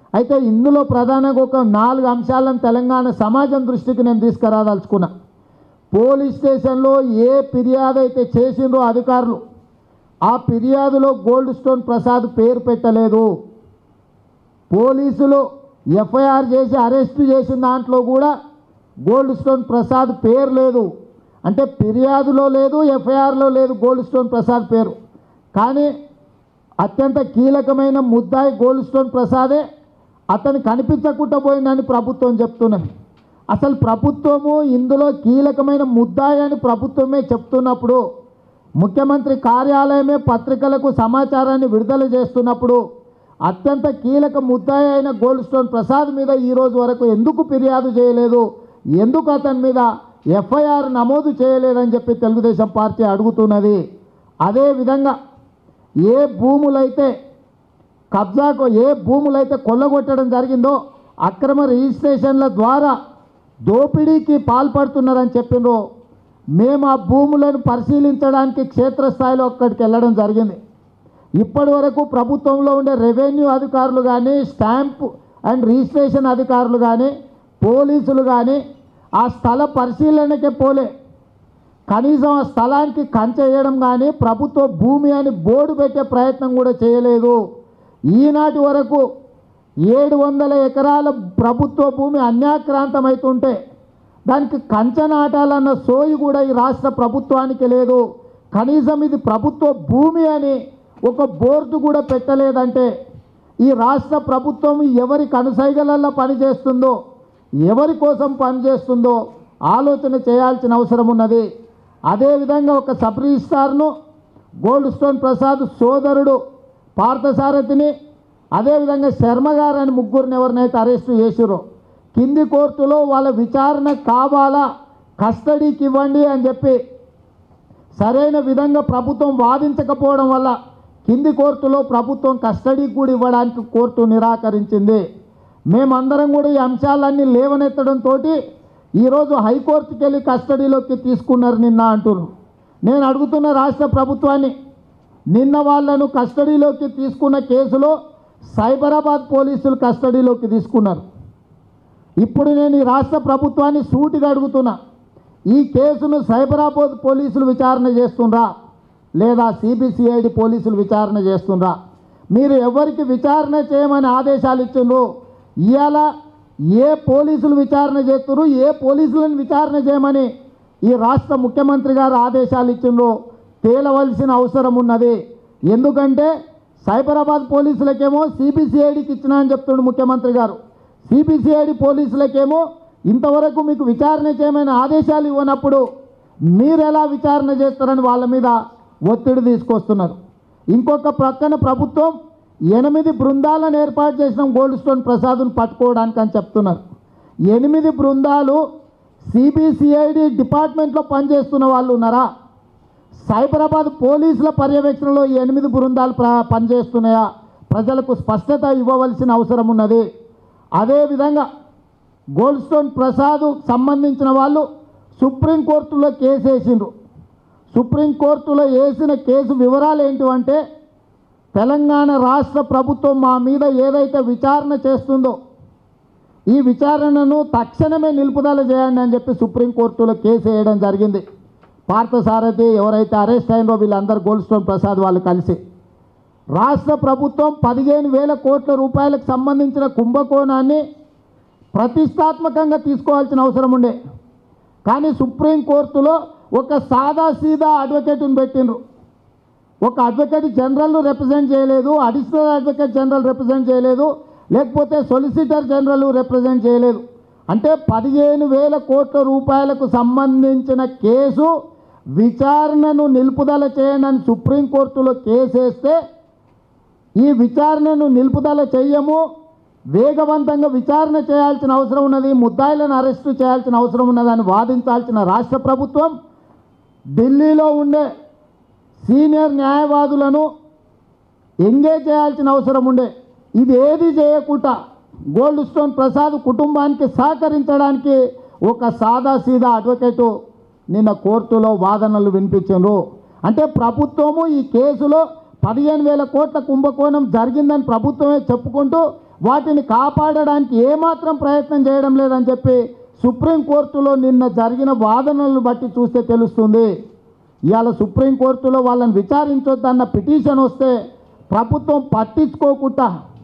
అయితే ఇందులో ప్రధానంగా ఒక నాలుగు అంశాలను తెలంగాణ సమాజం దృష్టికి నేను తీసుకురాదలుచుకున్నా పోలీస్ స్టేషన్లో ఏ ఫిర్యాదు అయితే చేసిండ్రో అధికారులు ఆ ఫిర్యాదులో గోల్డ్ స్టోన్ ప్రసాద్ పేరు పెట్టలేదు పోలీసులు ఎఫ్ఐఆర్ చేసి అరెస్ట్ చేసిన దాంట్లో కూడా గోల్డ్ స్టోన్ ప్రసాద్ పేరు లేదు అంటే ఫిర్యాదులో లేదు ఎఫ్ఐఆర్లో లేదు గోల్డ్ స్టోన్ ప్రసాద్ పేరు కానీ అత్యంత కీలకమైన ముద్దాయి గోల్డ్ స్టోన్ ప్రసాదే అతను కనిపించకుండా పోయిందని ప్రభుత్వం చెప్తున్నది అసలు ప్రభుత్వము ఇందులో కీలకమైన ముద్దాయి అని ప్రభుత్వమే చెప్తున్నప్పుడు ముఖ్యమంత్రి కార్యాలయమే పత్రికలకు సమాచారాన్ని విడుదల చేస్తున్నప్పుడు అత్యంత కీలక ముద్దాయి అయిన గోల్డ్ స్టోన్ ప్రసాద్ మీద ఈ రోజు వరకు ఎందుకు ఫిర్యాదు చేయలేదు ఎందుకు అతని మీద ఎఫ్ఐఆర్ నమోదు చేయలేదని చెప్పి తెలుగుదేశం పార్టీ అడుగుతున్నది అదేవిధంగా ఏ భూములైతే కబ్జాకు ఏ భూములైతే కొల్లగొట్టడం జరిగిందో అక్రమ రిజిస్ట్రేషన్ల ద్వారా దోపిడీకి పాల్పడుతున్నారని చెప్పిండ్రో మేము ఆ భూములను పరిశీలించడానికి క్షేత్రస్థాయిలో అక్కడికి వెళ్ళడం జరిగింది ఇప్పటి వరకు ప్రభుత్వంలో ఉండే రెవెన్యూ అధికారులు కానీ స్టాంప్ అండ్ రిజిస్ట్రేషన్ అధికారులు కానీ పోలీసులు కానీ ఆ స్థల పరిశీలనకే పోలే కనీసం ఆ స్థలానికి కంచె వేయడం కానీ ప్రభుత్వ భూమి అని బోర్డు పెట్టే ప్రయత్నం కూడా చేయలేదు ఈనాటి వరకు ఏడు వందల ఎకరాల ప్రభుత్వ భూమి అన్యాక్రాంతమవుతుంటే దానికి కంచె నాటాలన్న సోయి కూడా ఈ రాష్ట్ర ప్రభుత్వానికి లేదు కనీసం ఇది ప్రభుత్వ భూమి అని ఒక బోర్డు కూడా పెట్టలేదంటే ఈ రాష్ట్ర ప్రభుత్వం ఎవరి కనుసైగలల్లో పనిచేస్తుందో ఎవరి కోసం పనిచేస్తుందో ఆలోచన చేయాల్సిన అవసరం ఉన్నది అదేవిధంగా ఒక సబ్ రిజిస్ట్రార్ను గోల్డ్ స్టోన్ ప్రసాద్ సోదరుడు పార్థసారథిని అదేవిధంగా శర్మ గారు అని ముగ్గురిని ఎవరినైతే అరెస్టు చేసిరో కింది కోర్టులో వాళ్ళ విచారణ కావాలా కస్టడీకి ఇవ్వండి అని చెప్పి సరైన విధంగా ప్రభుత్వం వాదించకపోవడం వల్ల కింది కోర్టులో ప్రభుత్వం కస్టడీకి కూడా ఇవ్వడానికి కోర్టు నిరాకరించింది మేమందరం కూడా ఈ అంశాలన్నీ లేవనెత్తడంతో ఈరోజు హైకోర్టుకి వెళ్ళి కస్టడీలోకి తీసుకున్నారు నిన్న అంటున్నారు నేను అడుగుతున్న రాష్ట్ర ప్రభుత్వాన్ని నిన్న వాళ్ళను కస్టడీలోకి తీసుకున్న కేసులో సైబరాబాద్ పోలీసులు కస్టడీలోకి తీసుకున్నారు ఇప్పుడు నేను ఈ రాష్ట్ర ప్రభుత్వాన్ని సూటిగా అడుగుతున్నా ఈ కేసును సైబరాబాద్ పోలీసులు విచారణ చేస్తుండ్రా లేదా సిబిసిఐడి పోలీసులు విచారణ చేస్తుండ్రా మీరు ఎవరికి విచారణ చేయమని ఆదేశాలు ఇచ్చిండ్రు ఇవాళ ఏ పోలీసులు విచారణ చేస్తున్నారు ఏ పోలీసులను విచారణ చేయమని ఈ రాష్ట్ర ముఖ్యమంత్రి గారు ఆదేశాలు ఇచ్చిండ్రు తేలవలసిన అవసరం ఉన్నది ఎందుకంటే సైబరాబాద్ పోలీసులకేమో సిబిసిఐడికి ఇచ్చిన అని చెప్తుండు ముఖ్యమంత్రి గారు సిబిసిఐడి పోలీసులకేమో ఇంతవరకు మీకు విచారణ చేయమని ఆదేశాలు ఇవ్వనప్పుడు మీరు ఎలా విచారణ చేస్తారని వాళ్ళ మీద ఒత్తిడి తీసుకొస్తున్నారు ఇంకొక ప్రక్కన ప్రభుత్వం ఎనిమిది బృందాలను ఏర్పాటు చేసిన గోల్డ్ స్టోన్ ప్రసాద్ను పట్టుకోవడానికి అని చెప్తున్నారు ఎనిమిది బృందాలు సిబిసిఐడి డిపార్ట్మెంట్లో పనిచేస్తున్న వాళ్ళు ఉన్నారా సైబరాబాద్ పోలీసుల పర్యవేక్షణలో ఈ ఎనిమిది బృందాలు ప్ర పనిచేస్తున్నాయా ప్రజలకు స్పష్టత ఇవ్వవలసిన అవసరం ఉన్నది అదేవిధంగా గోల్డ్ స్టోన్ ప్రసాద్ సంబంధించిన వాళ్ళు సుప్రీంకోర్టులో కేసు వేసిండ్రు సుప్రీంకోర్టులో వేసిన కేసు వివరాలు ఏంటివంటే తెలంగాణ రాష్ట్ర ప్రభుత్వం మా మీద ఏదైతే విచారణ చేస్తుందో ఈ విచారణను తక్షణమే నిలుపుదల చేయండి అని చెప్పి సుప్రీంకోర్టులో కేసు వేయడం జరిగింది పార్థసారథి ఎవరైతే అరెస్ట్ అయినో వీళ్ళందరూ గోల్డ్ స్టోన్ ప్రసాద్ వాళ్ళు కలిసి రాష్ట్ర ప్రభుత్వం పదిహేను వేల కోట్ల రూపాయలకు సంబంధించిన కుంభకోణాన్ని ప్రతిష్టాత్మకంగా తీసుకోవాల్సిన అవసరం ఉండే కానీ సుప్రీంకోర్టులో ఒక సాదా సీదా అడ్వకేట్ని పెట్టిండ్రు ఒక అడ్వకేట్ జనరల్ను రిప్రజెంట్ చేయలేదు అడిషనల్ అడ్వకేట్ జనరల్ రిప్రజెంట్ చేయలేదు లేకపోతే సొలిసిటర్ జనరల్ రిప్రజెంట్ చేయలేదు అంటే పదిహేను వేల కోట్ల రూపాయలకు సంబంధించిన కేసు విచారణను నిలుపుదల చేయండి అని సుప్రీంకోర్టులో కేసు వేస్తే ఈ విచారణను నిలుపుదల చెయ్యము వేగవంతంగా విచారణ చేయాల్సిన అవసరం ఉన్నది ముద్దాయిలను అరెస్టు చేయాల్సిన అవసరం ఉన్నదని వాదించాల్సిన రాష్ట్ర ప్రభుత్వం ఢిల్లీలో ఉండే సీనియర్ న్యాయవాదులను ఎంగేజ్ చేయాల్సిన అవసరం ఉండే ఇది ఏది చేయకుండా గోల్డ్ స్టోన్ ప్రసాద్ కుటుంబానికి సహకరించడానికి ఒక సాదా సీదా అడ్వకేటు నిన్న కోర్టులో వాదనలు వినిపించారు అంటే ప్రభుత్వము ఈ కేసులో పదిహేను వేల కోట్ల కుంభకోణం జరిగిందని ప్రభుత్వమే చెప్పుకుంటూ వాటిని కాపాడడానికి ఏమాత్రం ప్రయత్నం చేయడం లేదని చెప్పి సుప్రీంకోర్టులో నిన్న జరిగిన వాదనలను బట్టి చూస్తే తెలుస్తుంది ఇవాళ సుప్రీంకోర్టులో వాళ్ళని విచారించొద్దన్న పిటిషన్ వస్తే ప్రభుత్వం పట్టించుకోకుండా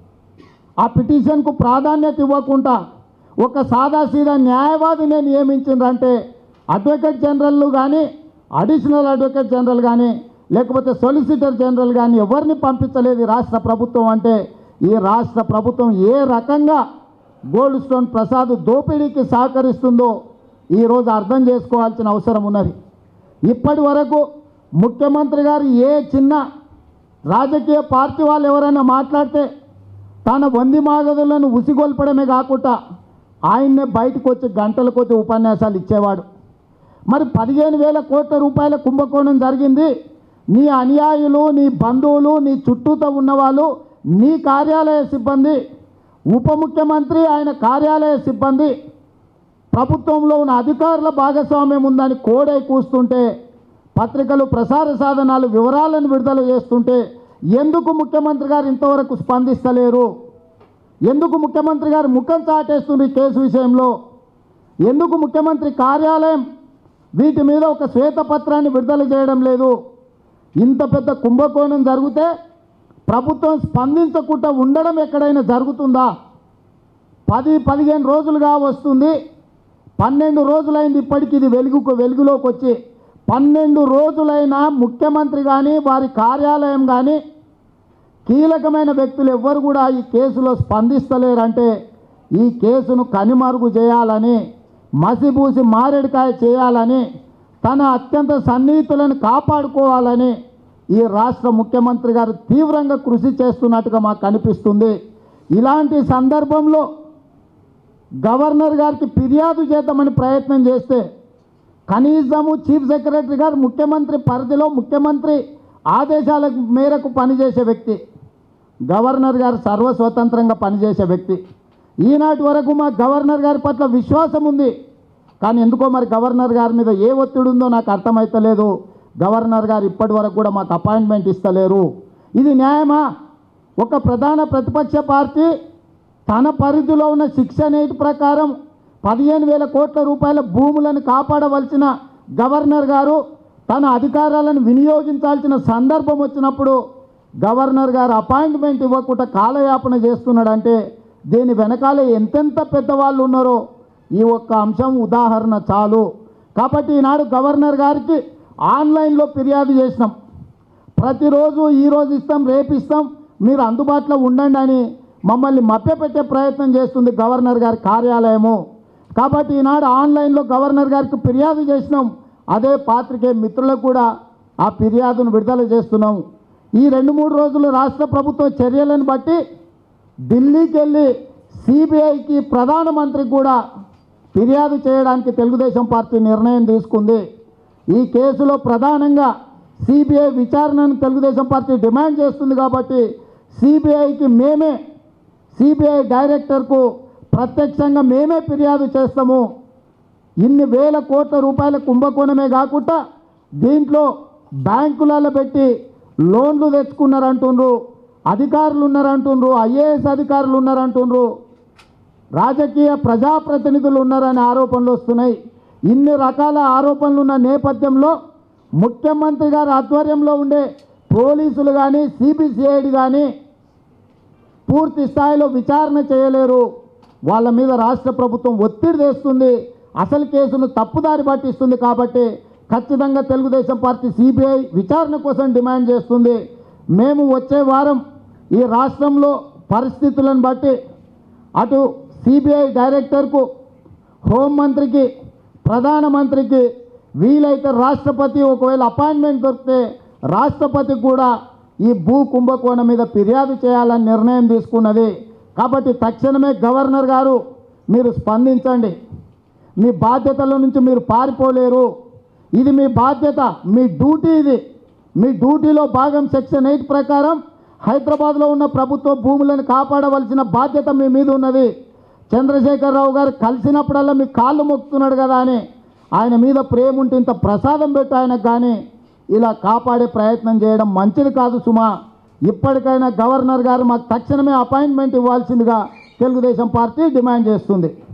ఆ పిటిషన్కు ప్రాధాన్యత ఇవ్వకుండా ఒక సాదాసీదా న్యాయవాదిని నియమించిండ్రంటే అడ్వకేట్ జనరల్ కానీ అడిషనల్ అడ్వకేట్ జనరల్ కానీ లేకపోతే సొలిసిటర్ జనరల్ కానీ ఎవరిని పంపించలేదు ఈ రాష్ట్ర ప్రభుత్వం అంటే ఈ రాష్ట్ర ప్రభుత్వం ఏ రకంగా గోల్డ్ స్టోన్ ప్రసాద్ దోపిడీకి సహకరిస్తుందో ఈరోజు అర్థం చేసుకోవాల్సిన అవసరం ఉన్నది ఇప్పటి వరకు ముఖ్యమంత్రి గారు ఏ చిన్న రాజకీయ పార్టీ వాళ్ళు ఎవరైనా మాట్లాడితే తన వంది మాగదులను ఉసిగొల్పడమే కాకుండా ఆయన్నే బయటకు వచ్చి గంటల కొద్ది ఉపన్యాసాలు ఇచ్చేవాడు మరి పదిహేను వేల కోట్ల రూపాయల కుంభకోణం జరిగింది నీ అనుయాయులు నీ బంధువులు నీ చుట్టూతో ఉన్నవాళ్ళు నీ కార్యాలయ సిబ్బంది ఉప ముఖ్యమంత్రి ఆయన కార్యాలయ సిబ్బంది ప్రభుత్వంలో ఉన్న అధికారుల భాగస్వామ్యం ఉందని కోడై కూస్తుంటే పత్రికలు ప్రసార సాధనాలు వివరాలను విడుదల చేస్తుంటే ఎందుకు ముఖ్యమంత్రి గారు ఇంతవరకు స్పందిస్తలేరు ఎందుకు ముఖ్యమంత్రి గారు ముఖం చాటేస్తుంది ఈ కేసు విషయంలో ఎందుకు ముఖ్యమంత్రి కార్యాలయం వీటి మీద ఒక శ్వేతపత్రాన్ని విడుదల చేయడం లేదు ఇంత పెద్ద కుంభకోణం జరిగితే ప్రభుత్వం స్పందించకుండా ఉండడం ఎక్కడైనా జరుగుతుందా పది పదిహేను రోజులుగా వస్తుంది పన్నెండు రోజులైంది ఇప్పటికి ఇది వెలుగుకు వెలుగులోకి వచ్చి పన్నెండు రోజులైనా ముఖ్యమంత్రి కానీ వారి కార్యాలయం కానీ కీలకమైన వ్యక్తులు ఎవ్వరు కూడా ఈ కేసులో స్పందిస్తలేరంటే ఈ కేసును కనిమరుగు చేయాలని మసిబూసి మారేడుకాయ చేయాలని తన అత్యంత సన్నిహితులను కాపాడుకోవాలని ఈ రాష్ట్ర ముఖ్యమంత్రి గారు తీవ్రంగా కృషి చేస్తున్నట్టుగా మాకు కనిపిస్తుంది ఇలాంటి సందర్భంలో గవర్నర్ గారికి ఫిర్యాదు చేద్దామని ప్రయత్నం చేస్తే కనీసము చీఫ్ సెక్రటరీ గారు ముఖ్యమంత్రి పరిధిలో ముఖ్యమంత్రి ఆదేశాల మేరకు పనిచేసే వ్యక్తి గవర్నర్ గారు సర్వస్వతంత్రంగా పనిచేసే వ్యక్తి ఈనాటి వరకు మా గవర్నర్ గారి పట్ల విశ్వాసం ఉంది కానీ ఎందుకో మరి గవర్నర్ గారి మీద ఏ ఒత్తిడి ఉందో నాకు అర్థమైతలేదు గవర్నర్ గారు ఇప్పటి వరకు కూడా మాకు అపాయింట్మెంట్ ఇస్తలేరు ఇది న్యాయమా ఒక ప్రధాన ప్రతిపక్ష పార్టీ తన పరిధిలో ఉన్న సెక్షన్ ఎయిట్ ప్రకారం పదిహేను వేల కోట్ల రూపాయల భూములను కాపాడవలసిన గవర్నర్ గారు తన అధికారాలను వినియోగించాల్సిన సందర్భం వచ్చినప్పుడు గవర్నర్ గారు అపాయింట్మెంట్ ఇవ్వకుండా కాలయాపన చేస్తున్నాడంటే దీని వెనకాల ఎంతెంత పెద్దవాళ్ళు ఉన్నారో ఈ ఒక్క అంశం ఉదాహరణ చాలు కాబట్టి ఈనాడు గవర్నర్ గారికి ఆన్లైన్లో ఫిర్యాదు చేసినాం ప్రతిరోజు ఈరోజు ఇస్తాం రేపు ఇస్తాం మీరు అందుబాటులో ఉండండి అని మమ్మల్ని మభ్యపెట్టే ప్రయత్నం చేస్తుంది గవర్నర్ గారి కార్యాలయము కాబట్టి ఈనాడు ఆన్లైన్లో గవర్నర్ గారికి ఫిర్యాదు చేసినాం అదే పాత్రికే మిత్రులకు కూడా ఆ ఫిర్యాదును విడుదల చేస్తున్నాం ఈ రెండు మూడు రోజులు రాష్ట్ర ప్రభుత్వ చర్యలను బట్టి ఢిల్లీకి వెళ్ళి సిబిఐకి ప్రధానమంత్రి కూడా ఫిర్యాదు చేయడానికి తెలుగుదేశం పార్టీ నిర్ణయం తీసుకుంది ఈ కేసులో ప్రధానంగా సిబిఐ విచారణను తెలుగుదేశం పార్టీ డిమాండ్ చేస్తుంది కాబట్టి సిబిఐకి మేమే సిబిఐ డైరెక్టర్కు ప్రత్యక్షంగా మేమే ఫిర్యాదు చేస్తాము ఇన్ని వేల కోట్ల రూపాయల కుంభకోణమే కాకుండా దీంట్లో బ్యాంకులలో పెట్టి లోన్లు తెచ్చుకున్నారంటుండ్రు అధికారులు ఉన్నారంటుండ్రు ఐఏఎస్ అధికారులు ఉన్నారంటుండ్రు రాజకీయ ప్రజాప్రతినిధులు ఉన్నారనే ఆరోపణలు వస్తున్నాయి ఇన్ని రకాల ఆరోపణలు ఉన్న నేపథ్యంలో ముఖ్యమంత్రి గారి ఆధ్వర్యంలో ఉండే పోలీసులు కానీ సిబిసిఐడి కానీ పూర్తి స్థాయిలో విచారణ చేయలేరు వాళ్ళ మీద రాష్ట్ర ప్రభుత్వం ఒత్తిడి తెస్తుంది అసలు కేసును తప్పుదారి పట్టిస్తుంది కాబట్టి ఖచ్చితంగా తెలుగుదేశం పార్టీ సిబిఐ విచారణ కోసం డిమాండ్ చేస్తుంది మేము వచ్చే వారం ఈ రాష్ట్రంలో పరిస్థితులను బట్టి అటు సిబిఐ డైరెక్టర్కు హోంమంత్రికి ప్రధానమంత్రికి వీలైతే రాష్ట్రపతి ఒకవేళ అపాయింట్మెంట్ దొరికితే రాష్ట్రపతి కూడా ఈ భూ కుంభకోణం మీద ఫిర్యాదు చేయాలని నిర్ణయం తీసుకున్నది కాబట్టి తక్షణమే గవర్నర్ గారు మీరు స్పందించండి మీ బాధ్యతల నుంచి మీరు పారిపోలేరు ఇది మీ బాధ్యత మీ డ్యూటీ ఇది మీ డ్యూటీలో భాగం సెక్షన్ ఎయిట్ ప్రకారం హైదరాబాద్లో ఉన్న ప్రభుత్వ భూములను కాపాడవలసిన బాధ్యత మీ మీద ఉన్నది చంద్రశేఖరరావు గారు కలిసినప్పుడల్లా మీ కాళ్ళు మొక్కుతున్నాడు కదా అని ఆయన మీద ప్రేమ ఉంటే ఇంత ప్రసాదం పెట్టు ఆయనకు కానీ ఇలా కాపాడే ప్రయత్నం చేయడం మంచిది కాదు సుమా ఇప్పటికైనా గవర్నర్ గారు మాకు తక్షణమే అపాయింట్మెంట్ ఇవ్వాల్సిందిగా తెలుగుదేశం పార్టీ డిమాండ్ చేస్తుంది